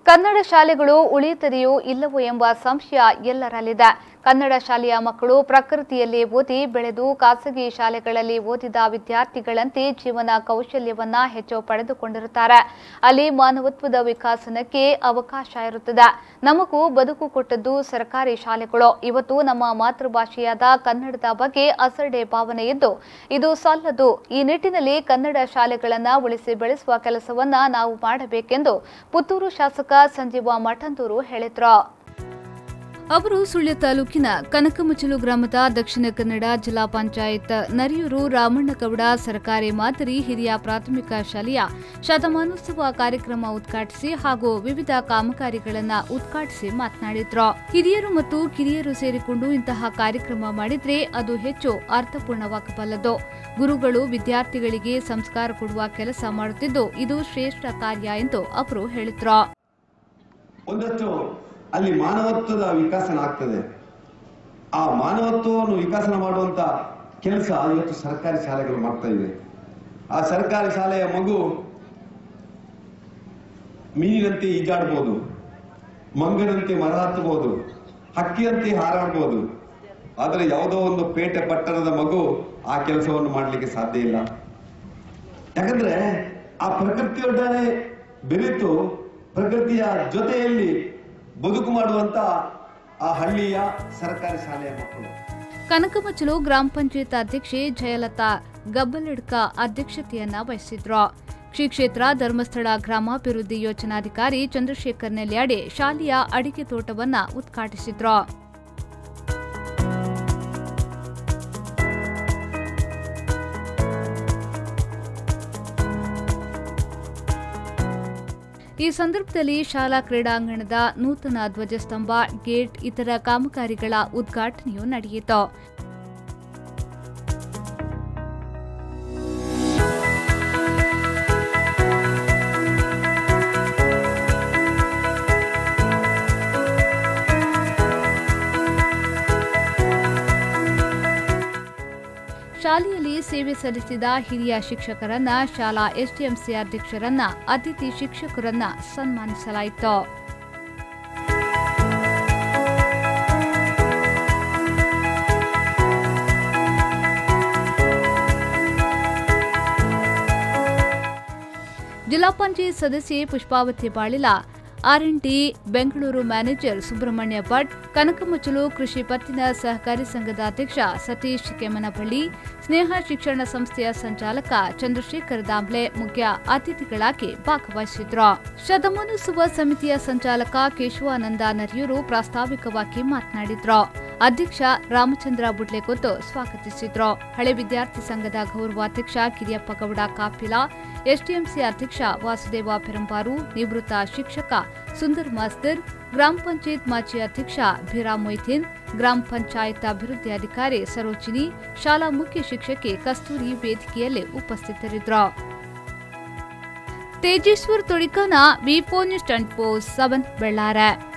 ಕನ್ನಡ ಶಾಲೆಗಳು ಉಳಿಯುತ್ತದೆಯೋ ಇಲ್ಲವೋ ಎಂಬ ಸಂಶಯ ಎಲ್ಲರಲ್ಲಿದೆ ಕನ್ನಡ ಶಾಲೆಯ ಮಕ್ಕಳು ಪ್ರಕೃತಿಯಲ್ಲಿ ಓದಿ ಬೆಳೆದು ಖಾಸಗಿ ಶಾಲೆಗಳಲ್ಲಿ ಓದಿದ ವಿದ್ಯಾರ್ಥಿಗಳಂತೆ ಜೀವನ ಕೌಶಲ್ಯವನ್ನ ಹೆಚ್ಚು ಪಡೆದುಕೊಂಡಿರುತ್ತಾರೆ ಅಲ್ಲಿ ಮಾನವತ್ವದ ವಿಕಾಸನಕ್ಕೆ ಅವಕಾಶ ಇರುತ್ತದೆ ನಮಗೂ ಬದುಕು ಕೊಟ್ಟದ್ದು ಸರ್ಕಾರಿ ಶಾಲೆಗಳು ಇವತ್ತು ನಮ್ಮ ಮಾತೃಭಾಷೆಯಾದ ಕನ್ನಡದ ಬಗ್ಗೆ ಅಸಡ್ಡೆ ಭಾವನೆ ಇದ್ದು ಇದು ಸಲ್ಲದು ಈ ನಿಟ್ಟಿನಲ್ಲಿ ಕನ್ನಡ ಶಾಲೆಗಳನ್ನ ಉಳಿಸಿ ಬೆಳೆಸುವ ಕೆಲಸವನ್ನ ನಾವು ಮಾಡಬೇಕೆಂದು ಪುತ್ತೂರು ಶಾಸಕ ಸಂಜೀವ ಮಠಂದೂರು ಹೇಳಿದ್ರು ಅವರು ಸುಳ್ಯ ತಾಲೂಕಿನ ಕನಕಮುಚಲು ಗ್ರಾಮದ ದಕ್ಷಿಣ ಕನ್ನಡ ಜಿಲ್ಲಾ ಪಂಚಾಯತ್ ನರಿಯೂರು ರಾಮಣ್ಣಗೌಡ ಸರ್ಕಾರಿ ಮಾದರಿ ಹಿರಿಯ ಪ್ರಾಥಮಿಕ ಶಾಲೆಯ ಶತಮಾನೋತ್ಸವ ಕಾರ್ಯಕ್ರಮ ಉದ್ಘಾಟಿಸಿ ಹಾಗೂ ವಿವಿಧ ಕಾಮಗಾರಿಗಳನ್ನು ಉದ್ಘಾಟಿಸಿ ಮಾತನಾಡಿದ್ರು ಹಿರಿಯರು ಮತ್ತು ಕಿರಿಯರು ಸೇರಿಕೊಂಡು ಇಂತಹ ಕಾರ್ಯಕ್ರಮ ಮಾಡಿದ್ರೆ ಅದು ಹೆಚ್ಚು ಅರ್ಥಪೂರ್ಣವಾಗಬಲ್ಲದು ಗುರುಗಳು ವಿದ್ಯಾರ್ಥಿಗಳಿಗೆ ಸಂಸ್ಕಾರ ಕೊಡುವ ಕೆಲಸ ಮಾಡುತ್ತಿದ್ದು ಇದು ಶ್ರೇಷ್ಠ ಕಾರ್ಯ ಎಂದು ಅವರು ಹೇಳಿದ್ರು ಒಂದಷ್ಟು ಅಲ್ಲಿ ಮಾನವತ್ವದ ವಿಕಾಸನ ಆಗ್ತದೆ ಆ ಮಾನವತ್ವವನ್ನು ವಿಕಾಸನ ಮಾಡುವಂತ ಕೆಲಸ ಇವತ್ತು ಸರ್ಕಾರಿ ಶಾಲೆಗಳು ಮಾಡ್ತಾ ಇವೆ ಆ ಸರ್ಕಾರಿ ಶಾಲೆಯ ಮಗು ಮೀನಿನಂತೆ ಈಜಾಡ್ಬೋದು ಮಂಗನಂತೆ ಮರ ಹತ್ತಬಹುದು ಹಕ್ಕಿಯಂತೆ ಹಾರಾಡ್ಬೋದು ಆದರೆ ಯಾವುದೋ ಒಂದು ಪೇಟೆ ಪಟ್ಟಣದ ಮಗು ಆ ಕೆಲಸವನ್ನು ಮಾಡಲಿಕ್ಕೆ ಸಾಧ್ಯ ಇಲ್ಲ ಯಾಕಂದ್ರೆ ಆ ಪ್ರಕೃತಿಯೊಡನೆ ಬೆರೆತು ಪ್ರಕೃತಿಯ ಜೊತೆಯಲ್ಲಿ ಬದುಕು ಮಾಡುವಂತ ಆ ಹಳ್ಳಿಯ ಸರ್ಕಾರಿ ಶಾಲೆಯ ಮಕ್ಕಳು ಕನಕಮಚಲು ಗ್ರಾಮ ಪಂಚಾಯತ್ ಅಧ್ಯಕ್ಷೆ ಜಯಲತಾ ಗಬ್ಬಲಡ್ಕ ಅಧ್ಯಕ್ಷತೆಯನ್ನ ವಹಿಸಿದ್ರು ಶ್ರೀ ಕ್ಷೇತ್ರ ಧರ್ಮಸ್ಥಳ ಗ್ರಾಮಾಭಿವೃದ್ಧಿ ಯೋಜನಾಧಿಕಾರಿ ಚಂದ್ರಶೇಖರ್ ನೆಲ್ಯಾಡೆ ಶಾಲೆಯ ಅಡಿಕೆ ತೋಟವನ್ನ ಉದ್ಘಾಟಿಸಿದ್ರು ಈ ಸಂದರ್ಭದಲ್ಲಿ ಶಾಲಾ ಕ್ರೀಡಾಂಗಣದ ನೂತನ ಧ್ವಜಸ್ತಂಭ ಗೇಟ್ ಇತರ ಕಾಮಗಾರಿಗಳ ಉದ್ಘಾಟನೆಯೂ ನಡೆಯಿತು ಶಾಲೆಯಲ್ಲಿ ಸೇವೆ ಸಲ್ಲಿಸಿದ ಹಿರಿಯ ಶಿಕ್ಷಕರನ್ನ ಶಾಲಾ ಎಸ್ಡಿಎಂಸಿ ಅಧ್ಯಕ್ಷರನ್ನ ಅತಿಥಿ ಶಿಕ್ಷಕರನ್ನ ಸನ್ಮಾನಿಸಲಾಯಿತು ಜಿಲ್ಲಾ ಪಂಚಾಯತ್ ಸದಸ್ಯೆ ಪುಷ್ಪಾವತಿ ಬಾಳಿಲ ಆರ್ಎನ್ಟಿ ಬೆಂಗಳೂರು ಮ್ಯಾನೇಜರ್ ಸುಬ್ರಹ್ಮಣ್ಯ ಭಟ್ ಕನಕಮುಚ್ಚಲು ಕೃಷಿ ಪತ್ತಿನ ಸಹಕಾರಿ ಸಂಘದ ಅಧ್ಯಕ್ಷ ಸತೀಶ್ ಕೆಮ್ಮನಪಳ್ಳಿ ಸ್ನೇಹ ಶಿಕ್ಷಣ ಸಂಸ್ಥೆಯ ಸಂಚಾಲಕ ಚಂದ್ರಶೇಖರ್ ದಾಂಬ್ಲೆ ಮುಖ್ಯ ಅತಿಥಿಗಳಾಗಿ ಭಾಗವಹಿಸಿದ್ರು ಶತಮಾನೋತ್ಸವ ಸಮಿತಿಯ ಸಂಚಾಲಕ ಕೇಶವಾನಂದ ನರಿಯೂರು ಪ್ರಾಸ್ತಾವಿಕವಾಗಿ ಮಾತನಾಡಿದ್ರು ಅಧ್ಯಕ್ಷ ರಾಮಚಂದ್ರ ಬುಡ್ಲೆಕೊತ್ತು ಸ್ವಾಗತಿಸಿದ್ರು ಹಳೆ ವಿದ್ಯಾರ್ಥಿ ಸಂಘದ ಗೌರವಾಧ್ಯಕ್ಷ ಕಿರಿಯಪ್ಪ ಗೌಡ ಕಾಪಿಲ ಎಸ್ಟಿಎಂಸಿ ಅಧ್ಯಕ್ಷ ವಾಸುದೇವ ಪೆರಂಬಾರು ನಿವೃತ್ತ ಶಿಕ್ಷಕ ಸುಂದರ್ ಮಾಸ್ತರ್ ಗ್ರಾಮ ಪಂಚಾಯತ್ ಮಾಜಿ ಅಧ್ಯಕ್ಷ ಭಿರಾ ಮೊಯ್ಥಿನ್ ಗ್ರಾಮ ಪಂಚಾಯತ್ ಅಭಿವೃದ್ಧಿ ಅಧಿಕಾರಿ ಸರೋಜಿನಿ ಶಾಲಾ ಮುಖ್ಯ ಶಿಕ್ಷಕಿ ಕಸ್ತೂರಿ ವೇದಿಕೆಯಲ್ಲಿ ಉಪಸ್ಥಿತರಿದ್ದರು ತೇಜೇಶ್ವರ್ ತೊಡಿಕನ V four news twenty four seven Bellare